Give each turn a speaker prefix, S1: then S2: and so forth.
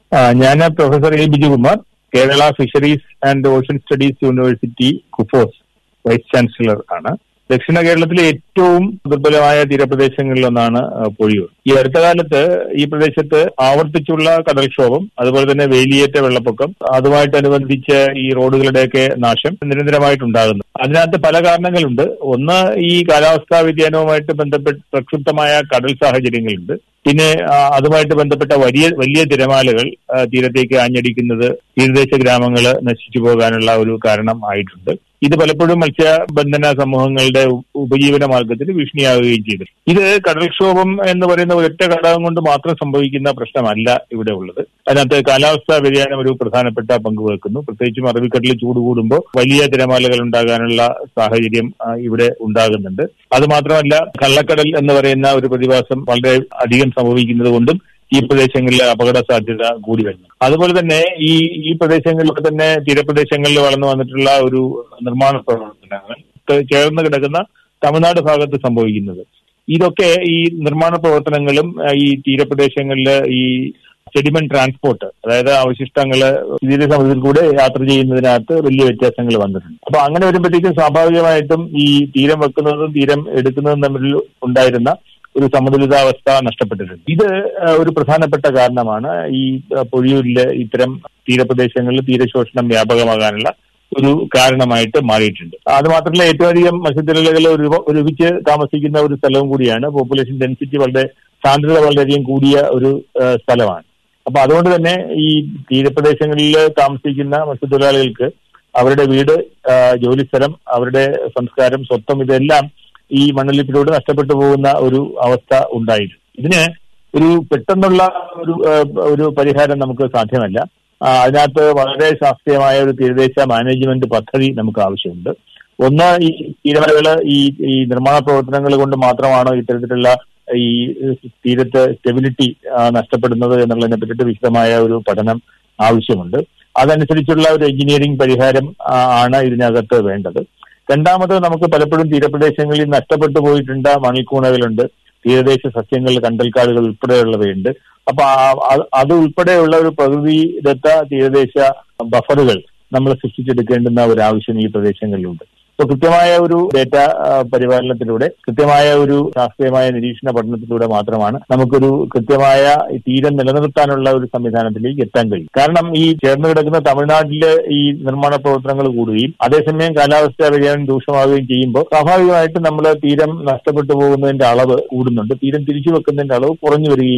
S1: ഞാൻ professor A Bijukumar Kerala fisheries and ocean studies university KUFOS vice chancellor ആണ് ദക്ഷിണ കേരളത്തിലെ ഏറ്റവും ദുർബലമായ തീരപ്രദേശങ്ങളിലൊന്നാണ് ആ, പൊഴിയൂർ ഈ അടുത്ത കാലത്ത് ഈ പ്രദേശത്ത് ആവർത്തിച്ചുള്ള കടൽക്ഷോഭം അതുപോലെ തന്നെ വേലിയേറ്റ വെള്ളപ്പൊക്കം അതുമായിട്ടനുബന്ധിച്ച് ഈ റോഡുകളുടെയൊക്കെ നാശം നിരന്തരമായിട്ടുണ്ടാകുന്നു അതിനകത്ത് പല കാരണങ്ങളുണ്ട് ഒന്ന് ഈ കാലാവസ്ഥാ വ്യതിയാനവുമായിട്ട് ബന്ധപ്പെട്ട് പ്രക്ഷുബ്ധമായ കടൽ സാഹചര്യങ്ങളുണ്ട് പിന്നെ ആ, അതുമായിട്ട് ബന്ധപ്പെട്ട വലിയ വലിയ തിരമാലകൾ ആ, തീരത്തേക്ക് ആഞ്ഞടിക്കുന്നത് തീരദേശ ഗ്രാമങ്ങൾ നശിച്ചു പോകാനുള്ള ഒരു കാരണം ആയിട്ടുണ്ട് ഇത് പലപ്പോഴും മത്സ്യബന്ധന സമൂഹങ്ങളുടെ ഉ- ഉപജീവന മാർഗത്തിന് ഭീഷണിയാവുകയും ചെയ്തു ഇത് കടൽക്ഷോഭം എന്ന് പറയുന്ന ഒരൊറ്റ ഘടകം കൊണ്ട് മാത്രം സംഭവിക്കുന്ന പ്രശ്നമല്ല ഇവിടെ ഉള്ളത് അതിനകത്ത് കാലാവസ്ഥാ വ്യതിയാനം ഒരു പ്രധാനപ്പെട്ട പങ്ക് വഹിക്കുന്നു പ്രത്യേകിച്ചും അറബിക്കടലിൽ ചൂട് കൂടുമ്പോൾ വലിയ തിരമാലകൾ ഉണ്ടാകാനുള്ള സാഹചര്യം ആ, ഇവിടെ ഉണ്ടാകുന്നുണ്ട് അത് മാത്രമല്ല കള്ളക്കടൽ എന്ന് പറയുന്ന ഒരു പ്രതിഭാസം വളരെ അധികം സംഭവിക്കുന്നത് കൊണ്ടും ഈ പ്രദേശങ്ങളിൽ അപകട സാധ്യത കൂടി വരുന്നു അതുപോലെ തന്നെ ഈ ഈ പ്രദേശങ്ങളിലൊക്കെ തന്നെ തീരപ്രദേശങ്ങളിൽ വളർന്നു വന്നിട്ടുള്ള ഒരു നിർമ്മാണ പ്രവർത്തനങ്ങൾ ക- ചേർന്ന് കിടക്കുന്ന തമിഴ്നാട് ഭാഗത്ത് സംഭവിക്കുന്നത് ഇതൊക്കെ ഈ നിർമ്മാണ പ്രവർത്തനങ്ങളും ആ, ഈ തീരപ്രദേശങ്ങളിൽ ഈ സെഡിമെന്റ് ട്രാൻസ്പോർട്ട് അതായത് അവശിഷ്ടങ്ങള് തീരസമുദ്രത്തിൽ കൂടെ യാത്ര ചെയ്യുന്നതിനകത്ത് വലിയ വ്യത്യാസങ്ങൾ വന്നിട്ടുണ്ട് അപ്പൊ അങ്ങനെ വരുമ്പോഴത്തേക്കും സ്വാഭാവികമായിട്ടും ഈ തീരം വെക്കുന്നതും തീരം എടുക്കുന്നതും തമ്മിൽ ഉണ്ടായിരുന്ന ഒരു സമതുലിതാവസ്ഥ നഷ്ടപ്പെട്ടിട്ടുണ്ട് ഇത് ആ, ഒരു പ്രധാനപ്പെട്ട കാരണമാണ് ഈ ആ, പൊഴിയൂരിലെ ഇത്തരം തീരപ്രദേശങ്ങളിൽ തീരശോഷണം വ്യാപകമാകാനുള്ള ഒരു കാരണമായിട്ട് മാറിയിട്ടുണ്ട് അത് മാത്രമല്ല ഏറ്റവും അധികം മത്സ്യത്തൊഴിലാളികൾ ഒരു ഒരുമിച്ച് താമസിക്കുന്ന ഒരു സ്ഥലവും കൂടിയാണ് പോപ്പുലേഷൻ ഡെൻസിറ്റി വളരെ സാന്ദ്രത വളരെയധികം കൂടിയ ഒരു ആ, സ്ഥലമാണ് അപ്പൊ അതുകൊണ്ട് തന്നെ ഈ തീരപ്രദേശങ്ങളിൽ താമസിക്കുന്ന മത്സ്യത്തൊഴിലാളികൾക്ക് അവരുടെ വീട് ആ, ജോലിസ്ഥലം അവരുടെ സംസ്കാരം സ്വത്വം ഇതെല്ലാം ഈ മണ്ണൊലിപ്പിലൂടെ നഷ്ടപ്പെട്ടു പോകുന്ന ഒരു അവസ്ഥ ഉണ്ടായിരുന്നു ഇതിന് ഒരു പെട്ടെന്നുള്ള ഒരു ആ, ഒരു പരിഹാരം നമുക്ക് സാധ്യമല്ല ആ, അതിനകത്ത് വളരെ ശാസ്ത്രീയമായ ഒരു തീരദേശ മാനേജ്മെന്റ് പദ്ധതി നമുക്ക് ആവശ്യമുണ്ട് ഒന്ന് ഈ തീരമലകള് ഈ ഈ നിർമ്മാണ പ്രവർത്തനങ്ങൾ കൊണ്ട് മാത്രമാണോ ഇത്തരത്തിലുള്ള ഈ തീരത്ത് സ്റ്റെബിലിറ്റി നഷ്ടപ്പെടുന്നത് എന്നുള്ളതിനെ പറ്റിയിട്ട് വിശദമായ ഒരു പഠനം ആവശ്യമുണ്ട് അതനുസരിച്ചുള്ള ഒരു എഞ്ചിനീയറിംഗ് പരിഹാരം ആ, ആണ് ഇതിനകത്ത് വേണ്ടത് രണ്ടാമത് നമുക്ക് പലപ്പോഴും തീരപ്രദേശങ്ങളിൽ നഷ്ടപ്പെട്ടു പോയിട്ടുണ്ട് മണിക്കൂണകളുണ്ട് തീരദേശ സസ്യങ്ങൾ കണ്ടൽക്കാടുകൾ ഉൾപ്പെടെയുള്ളവയുണ്ട് അപ്പൊ ആ- അത് അത് ഉൾപ്പെടെയുള്ള ഒരു പ്രകൃതിദത്ത തീരദേശ ബഫറുകൾ നമ്മൾ സൃഷ്ടിച്ചെടുക്കേണ്ടുന്ന ഒരു ആവശ്യം ഈ പ്രദേശങ്ങളിലുണ്ട് അപ്പൊ കൃത്യമായ ഒരു ഡേറ്റ പരിപാലനത്തിലൂടെ കൃത്യമായ ഒരു ശാസ്ത്രീയമായ നിരീക്ഷണ പഠനത്തിലൂടെ മാത്രമാണ് നമുക്കൊരു കൃത്യമായ ഈ തീരം നിലനിർത്താനുള്ള ഒരു സംവിധാനത്തിലേക്ക് എത്താൻ കഴിയും കാരണം ഈ ചേർന്ന് കിടക്കുന്ന തമിഴ്നാട്ടില് ഈ നിർമ്മാണ പ്രവർത്തനങ്ങൾ കൂടുകയും അതേസമയം കാലാവസ്ഥാ വ്യതിയാനം രൂക്ഷമാവുകയും ചെയ്യുമ്പോൾ സ്വാഭാവികമായിട്ടും നമ്മൾ തീരം നഷ്ടപ്പെട്ടു പോകുന്നതിന്റെ അളവ് കൂടുന്നുണ്ട് തീരം തിരിച്ചു വെക്കുന്നതിന്റെ അളവ് കുറഞ്ഞു വരികയും